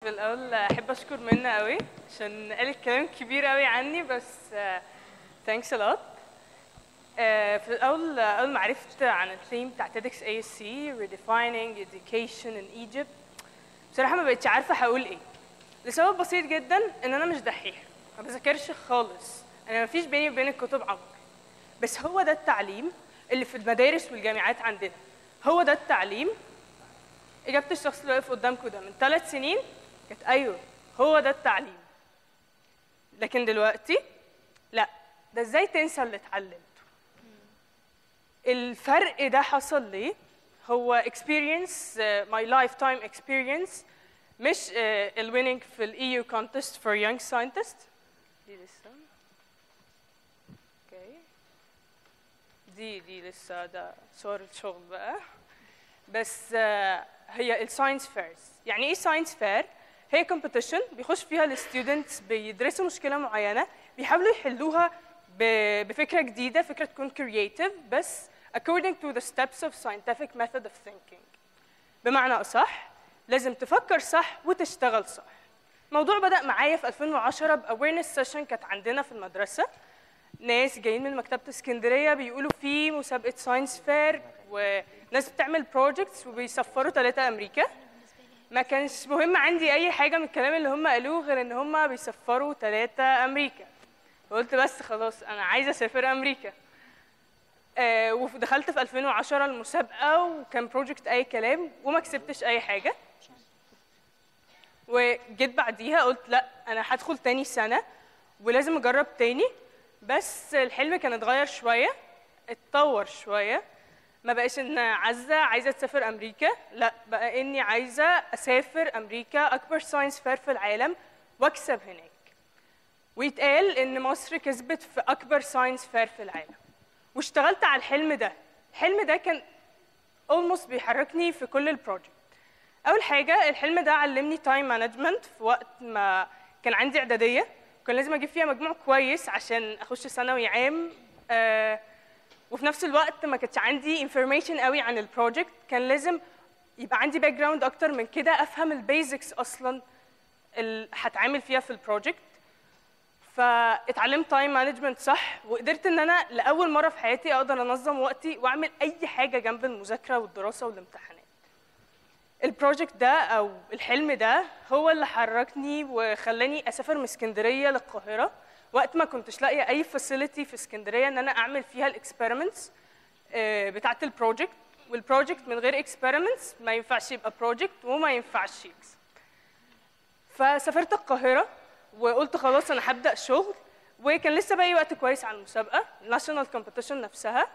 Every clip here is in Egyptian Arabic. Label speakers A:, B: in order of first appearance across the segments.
A: في الاول احب اشكر منى قوي عشان قالت كلام كبير قوي عني بس ثانكس ا لوت في الاول اول ما عرفت عن الثيم بتاع TEDx ASC redefining education in Egypt بصراحه ما بقتش عارفه هقول ايه لسبب بسيط جدا ان انا مش دحيح ما بذاكرش خالص انا ما فيش بيني وبين الكتب عمق بس هو ده التعليم اللي في المدارس والجامعات عندنا هو ده التعليم اجابه الشخص اللي واقف قدامكم ده من ثلاث سنين كانت ايوه هو ده التعليم لكن دلوقتي لا ده ازاي تنسى اللي اتعلمته الفرق ده حصل ليه هو experience uh, my lifetime experience مش uh, الويننج في الاي EU contest for young scientists دي لسه اوكي دي دي لسه ده صور الشغل بقى بس uh, هي الساينس فيرز يعني ايه ساينس فير هي كومبيتيشن بيخش فيها الستودنتس بيدرسوا مشكله معينه بيحاولوا يحلوها ب- بفكره جديده فكره تكون creative بس according to the steps of scientific method of thinking بمعنى اصح لازم تفكر صح وتشتغل صح الموضوع بدأ معايا في 2010 بأويرنس سيشن كانت عندنا في المدرسة ناس جايين من مكتبة اسكندرية بيقولوا في مسابقة ساينس فير وناس بتعمل بروجكتس وبيسفروا ثلاثة أمريكا ما كانش مهم عندي أي حاجة من الكلام اللي هم قالوه غير إن هم بيسفروا ثلاثة أمريكا قلت بس خلاص أنا عايزة أسافر أمريكا آه، ودخلت في 2010 المسابقة وكان بروجكت أي كلام وما كسبتش أي حاجة وجيت بعديها قلت لا أنا هدخل تاني سنة ولازم أجرب تاني بس الحلم كان اتغير شوية اتطور شوية ما بقاش ان عزة عايزة تسافر أمريكا لا بقى إني عايزة أسافر أمريكا أكبر ساينس فير في العالم وأكسب هناك ويتقال إن مصر كسبت في أكبر ساينس فير في العالم واشتغلت على الحلم ده الحلم ده كان almost بيحركني في كل البروجكت اول حاجه الحلم ده علمني تايم مانجمنت في وقت ما كان عندي اعداديه كان لازم اجيب فيها مجموع كويس عشان اخش ثانوي عام آه وفي نفس الوقت ما كانش عندي انفورميشن قوي عن البروجكت كان لازم يبقى عندي باك جراوند اكتر من كده افهم البيزكس اصلا اللي هتعامل فيها في البروجكت فاتعلمت تايم مانجمنت صح وقدرت ان انا لاول مره في حياتي اقدر انظم وقتي واعمل اي حاجه جنب المذاكره والدراسه والامتحانات البروجكت ده او الحلم ده هو اللي حركني وخلاني اسافر من اسكندريه للقاهره وقت ما كنتش لاقيه اي فاسيلتي في اسكندريه ان انا اعمل فيها الاكسبيرمنتس بتاعه البروجكت والبروجكت من غير اكسبيرمنتس ما ينفعش يبقى بروجكت وما ينفعش يكسب فسافرت القاهره وقلت خلاص انا هبدا شغل وكان لسه باقي وقت كويس على المسابقه الناشونال كومبيتيشن نفسها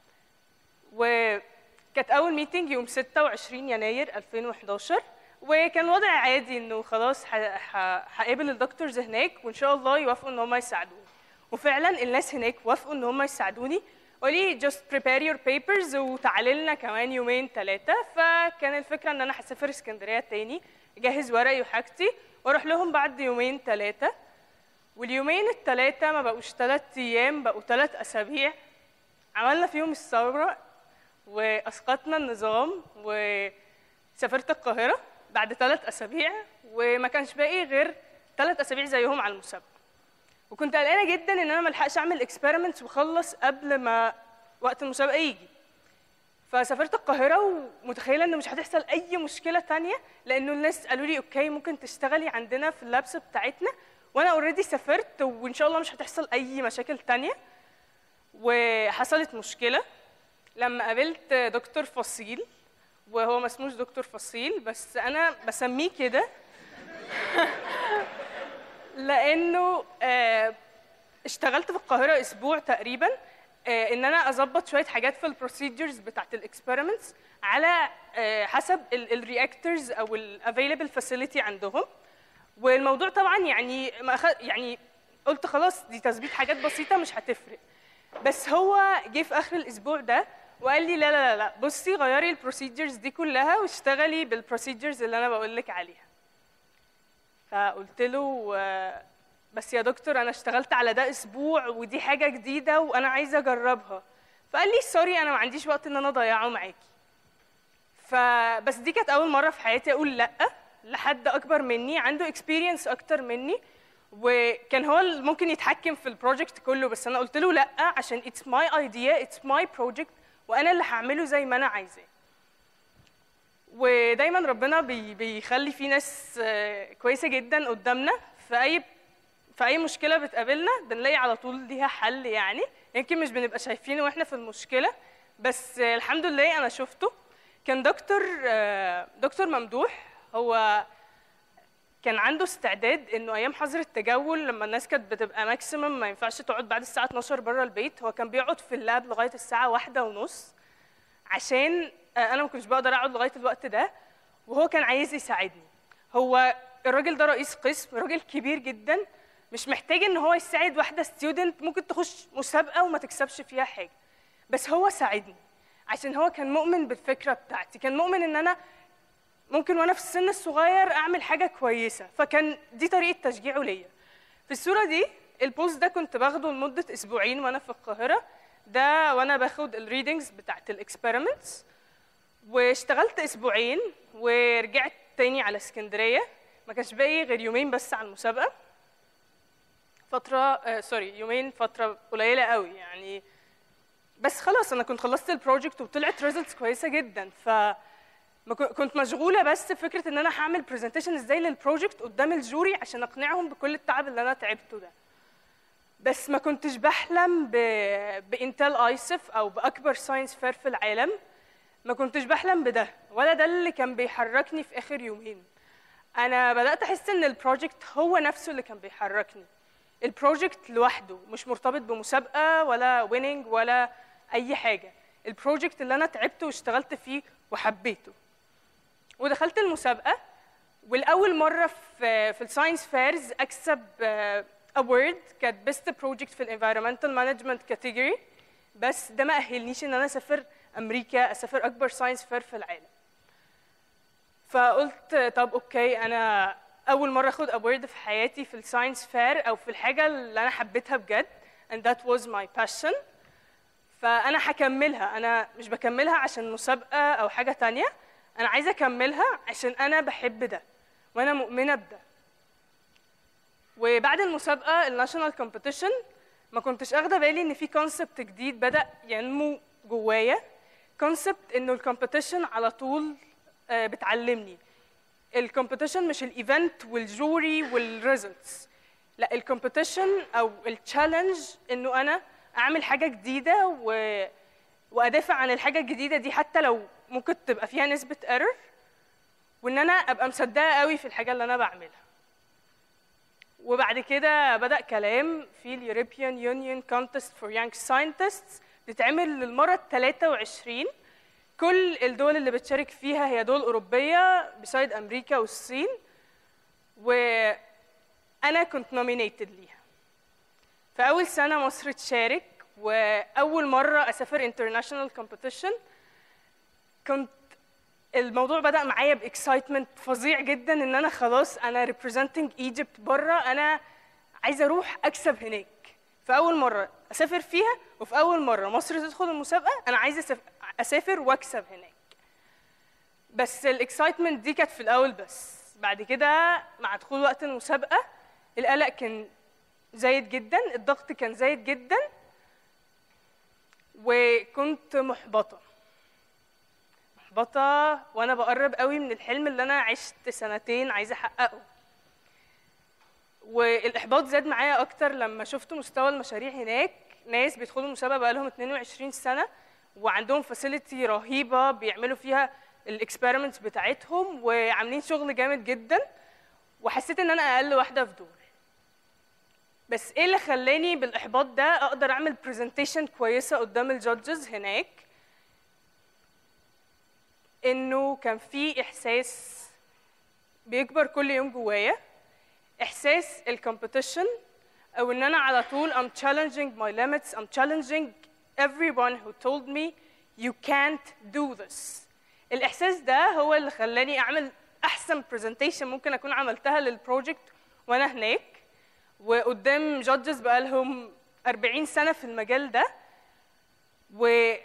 A: وكانت اول ميتنج يوم 26 يناير 2011 وكان الوضع عادي انه خلاص ه- ه- هقابل الدكتورز هناك وان شاء الله يوافقوا ان هم يساعدوني وفعلا الناس هناك وافقوا ان هم يساعدوني وقالي just prepare your papers وتعالي لنا كمان يومين ثلاثه فكان الفكره ان انا هسافر اسكندريه تاني اجهز ورقي وحاجتي واروح لهم بعد يومين ثلاثه واليومين الثلاثه ما بقوش ثلاث ايام بقوا ثلاث اسابيع عملنا فيهم الثوره واسقطنا النظام وسافرت القاهره بعد ثلاث اسابيع وما كانش باقي غير ثلاث اسابيع زيهم على المسابقه وكنت قلقانه جدا ان انا ما الحقش اعمل اكسبيرمنتس واخلص قبل ما وقت المسابقه يجي فسافرت القاهرة ومتخيلة إنه مش هتحصل أي مشكلة تانية لأنه الناس قالوا لي أوكي ممكن تشتغلي عندنا في اللابس بتاعتنا وأنا أوريدي سافرت وإن شاء الله مش هتحصل أي مشاكل تانية وحصلت مشكلة لما قابلت دكتور فصيل وهو ما اسموش دكتور فصيل بس أنا بسميه كده لأنه آه، اشتغلت في القاهرة أسبوع تقريبا آه، ان انا اظبط شويه حاجات في البروسيدجرز بتاعت الاكسبيرمنتس على آه، حسب الرياكتورز او الافيلبل فاسيلتي عندهم والموضوع طبعا يعني ما أخ... يعني قلت خلاص دي تظبيط حاجات بسيطه مش هتفرق بس هو جه في اخر الاسبوع ده وقال لي لا لا لا لا بصي غيري البروسيدجرز دي كلها واشتغلي بالبروسيدجرز اللي انا بقول لك عليها فقلت له آه، بس يا دكتور انا اشتغلت على ده اسبوع ودي حاجه جديده وانا عايزه اجربها فقال لي سوري انا ما عنديش وقت ان انا اضيعه معاكي فبس دي كانت اول مره في حياتي اقول لا لحد اكبر مني عنده اكسبيرينس اكتر مني وكان هو اللي ممكن يتحكم في البروجكت كله بس انا قلت له لا عشان اتس ماي ايديا اتس ماي بروجكت وانا اللي هعمله زي ما انا عايزاه ودايما ربنا بي بيخلي في ناس آه، كويسه جدا قدامنا في اي في اي مشكله بتقابلنا بنلاقي على طول ليها حل يعني يمكن مش بنبقى شايفينه واحنا في المشكله بس آه، الحمد لله انا شفته كان دكتور آه، دكتور ممدوح هو كان عنده استعداد انه ايام حظر التجول لما الناس كانت بتبقى ماكسيمم ما ينفعش تقعد بعد الساعه 12 بره البيت هو كان بيقعد في اللاب لغايه الساعه واحدة ونص عشان آه، انا ما كنتش بقدر اقعد لغايه الوقت ده وهو كان عايز يساعدني هو الراجل ده رئيس قسم راجل كبير جدا مش محتاج ان هو يساعد واحده ستودنت ممكن تخش مسابقه وما تكسبش فيها حاجه بس هو ساعدني عشان هو كان مؤمن بالفكره بتاعتي كان مؤمن ان انا ممكن وانا في السن الصغير اعمل حاجه كويسه فكان دي طريقه تشجيعه ليا في الصوره دي البوست ده كنت باخده لمده اسبوعين وانا في القاهره ده وانا باخد الريدنجز بتاعت الاكسبيرمنتس واشتغلت اسبوعين ورجعت تاني على اسكندريه ما كانش باقي غير يومين بس على المسابقه فتره آه سوري يومين فتره قليله قوي يعني بس خلاص انا كنت خلصت البروجكت وطلعت ريزلتس كويسه جدا ف ما كن- كنت مشغوله بس بفكره ان انا هعمل برزنتيشن ازاي للبروجكت قدام الجوري عشان اقنعهم بكل التعب اللي انا تعبته ده بس ما كنتش بحلم ب... بانتل ايسف او باكبر ساينس فير في العالم ما كنتش بحلم بده ولا ده اللي كان بيحركني في اخر يومين انا بدات احس ان البروجكت هو نفسه اللي كان بيحركني البروجكت لوحده مش مرتبط بمسابقه ولا ويننج ولا اي حاجه البروجكت اللي انا تعبت واشتغلت فيه وحبيته ودخلت المسابقه والاول مره في في الساينس فيرز اكسب اوورد كانت بيست بروجكت في الانفيرمنتال مانجمنت كاتيجوري بس ده ما اهلنيش ان انا اسافر امريكا اسافر اكبر ساينس فير في العالم فقلت طب اوكي انا اول مره اخد اوورد في حياتي في الساينس فير او في الحاجه اللي انا حبيتها بجد and that was my passion فانا هكملها انا مش بكملها عشان مسابقه او حاجه تانية انا عايزه اكملها عشان انا بحب ده وانا مؤمنه بده وبعد المسابقه الناشونال كومبيتيشن ما كنتش اخده بالي ان في كونسبت جديد بدا ينمو جوايا كونسبت انه الكومبيتيشن على طول آه، بتعلمني الكومبيتيشن مش الايفنت والجوري والريزلتس لا الكومبيتيشن او التشالنج انه انا اعمل حاجه جديده و... وادافع عن الحاجه الجديده دي حتى لو ممكن تبقى فيها نسبه ايرور وان انا ابقى مصدقه قوي في الحاجه اللي انا بعملها وبعد كده بدا كلام في اليوروبيان يونيون كونتست فور يانج ساينتستس بتتعمل للمره ال 23 كل الدول اللي بتشارك فيها هي دول اوروبيه بسايد امريكا والصين وانا كنت نومينيتد ليها في اول سنه مصر تشارك واول مره اسافر انترناشونال كومبيتيشن كنت الموضوع بدا معايا باكسايتمنت فظيع جدا ان انا خلاص انا ريبريزنتنج ايجيبت بره انا عايزه اروح اكسب هناك في اول مره اسافر فيها وفي اول مره مصر تدخل المسابقه انا عايزه أسف- اسافر واكسب هناك بس الاكسايتمنت دي كانت في الاول بس بعد كده مع دخول وقت المسابقه القلق كان زايد جدا الضغط كان زايد جدا وكنت محبطه محبطه وانا بقرب قوي من الحلم اللي انا عشت سنتين عايزه احققه والاحباط زاد معايا اكتر لما شفت مستوى المشاريع هناك ناس بيدخلوا المسابقه بقالهم 22 سنه وعندهم فاسيلتي رهيبه بيعملوا فيها الاكسبيرمنتس بتاعتهم وعاملين شغل جامد جدا وحسيت ان انا اقل واحده في دول بس ايه اللي خلاني بالاحباط ده اقدر اعمل برزنتيشن كويسه قدام الجادجز هناك انه كان في احساس بيكبر كل يوم جوايا احساس الكومبيتيشن او ان انا على طول I'm challenging my limits I'm challenging everyone who told me you can't do this الاحساس ده هو اللي خلاني اعمل احسن presentation ممكن اكون عملتها للبروجكت وانا هناك وقدام جادجز بقالهم 40 سنه في المجال ده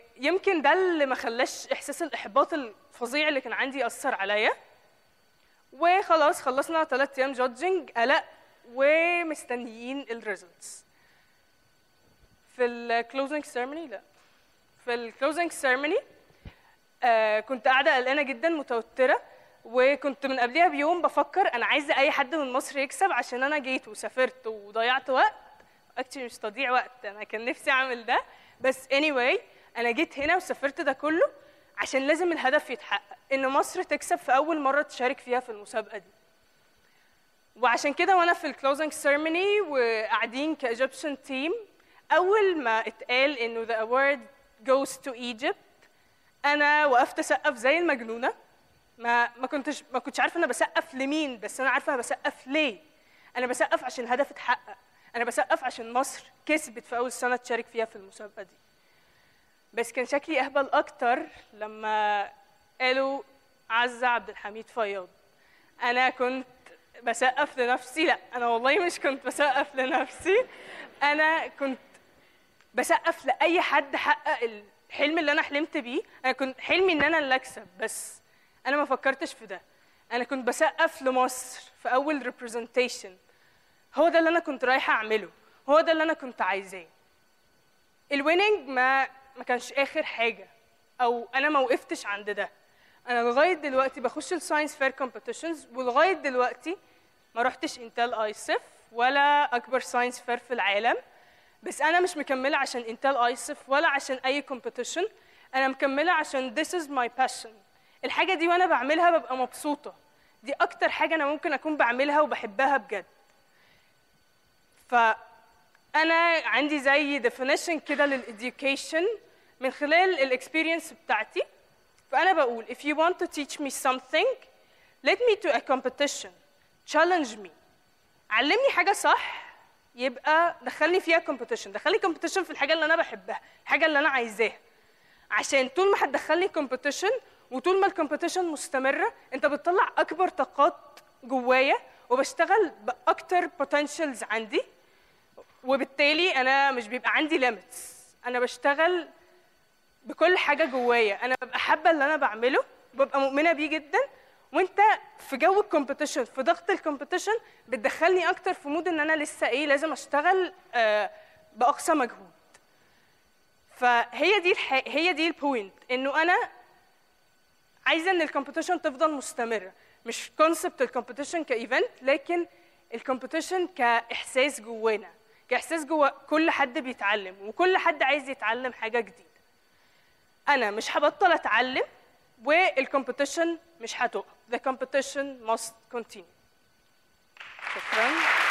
A: ويمكن ده اللي ما خلاش احساس الاحباط الفظيع اللي كان عندي ياثر عليا وخلاص خلصنا ثلاث ايام جادجنج قلق ومستنيين الريزلتس في الكلوزنج سيرموني لا في الكلوزنج سيرموني آه كنت قاعده قلقانه جدا متوتره وكنت من قبلها بيوم بفكر انا عايزه اي حد من مصر يكسب عشان انا جيت وسافرت وضيعت وقت اكشلي مش تضييع وقت انا كان نفسي اعمل ده بس anyway انا جيت هنا وسافرت ده كله عشان لازم الهدف يتحقق ان مصر تكسب في اول مره تشارك فيها في المسابقه دي وعشان كده وانا في الكلوزنج سيرموني وقاعدين كايجيبشن تيم اول ما اتقال انه the award goes to Egypt انا وقفت اسقف زي المجنونه ما ما كنتش ما كنتش عارفه انا بسقف لمين بس انا عارفه انا بسقف ليه انا بسقف عشان الهدف اتحقق انا بسقف عشان مصر كسبت في اول سنه تشارك فيها في المسابقه دي بس كان شكلي اهبل اكتر لما قالوا عزة عبد الحميد فياض انا كنت بسقف لنفسي لا انا والله مش كنت بسقف لنفسي انا كنت بسقف لاي حد حقق الحلم اللي انا حلمت بيه انا كنت حلمي ان انا اللي اكسب بس انا ما فكرتش في ده انا كنت بسقف لمصر في اول ريبرزنتيشن هو ده اللي انا كنت رايحه اعمله هو ده اللي انا كنت عايزاه الويننج ما ما كانش اخر حاجه او انا ما وقفتش عند ده انا لغايه دلوقتي بخش الساينس فير كومبيتيشنز ولغايه دلوقتي ما رحتش انتل ايسف ولا اكبر ساينس فير في العالم بس انا مش مكمله عشان انتل ايسف ولا عشان اي كومبيتيشن انا مكمله عشان this is my passion الحاجه دي وانا بعملها ببقى مبسوطه دي اكتر حاجه انا ممكن اكون بعملها وبحبها بجد فانا عندي زي definition كده للeducation من خلال الاكسبيرينس بتاعتي فانا بقول if you want to teach me something let me to a competition challenge me علمني حاجه صح يبقى دخلني فيها competition دخلني competition في الحاجه اللي انا بحبها الحاجه اللي انا عايزاها عشان طول ما هتدخلني competition وطول ما الكومبيتيشن مستمره انت بتطلع اكبر طاقات جوايا وبشتغل باكتر potentials عندي وبالتالي انا مش بيبقى عندي limits انا بشتغل بكل حاجه جوايا انا ببقى حابه اللي انا بعمله ببقى مؤمنه بيه جدا وانت في جو الكومبيتيشن في ضغط الكومبيتيشن بتدخلني اكتر في مود ان انا لسه ايه لازم اشتغل آه باقصى مجهود فهي دي الح... هي دي البوينت انه انا عايزه ان الكومبيتيشن تفضل مستمره مش كونسبت الكومبيتيشن كايفنت لكن الكومبيتيشن كاحساس جوانا كاحساس جوا كل حد بيتعلم وكل حد عايز يتعلم حاجه جديده انا مش هبطل اتعلم والكومبيتيشن مش هتقف the competition must continue شكرا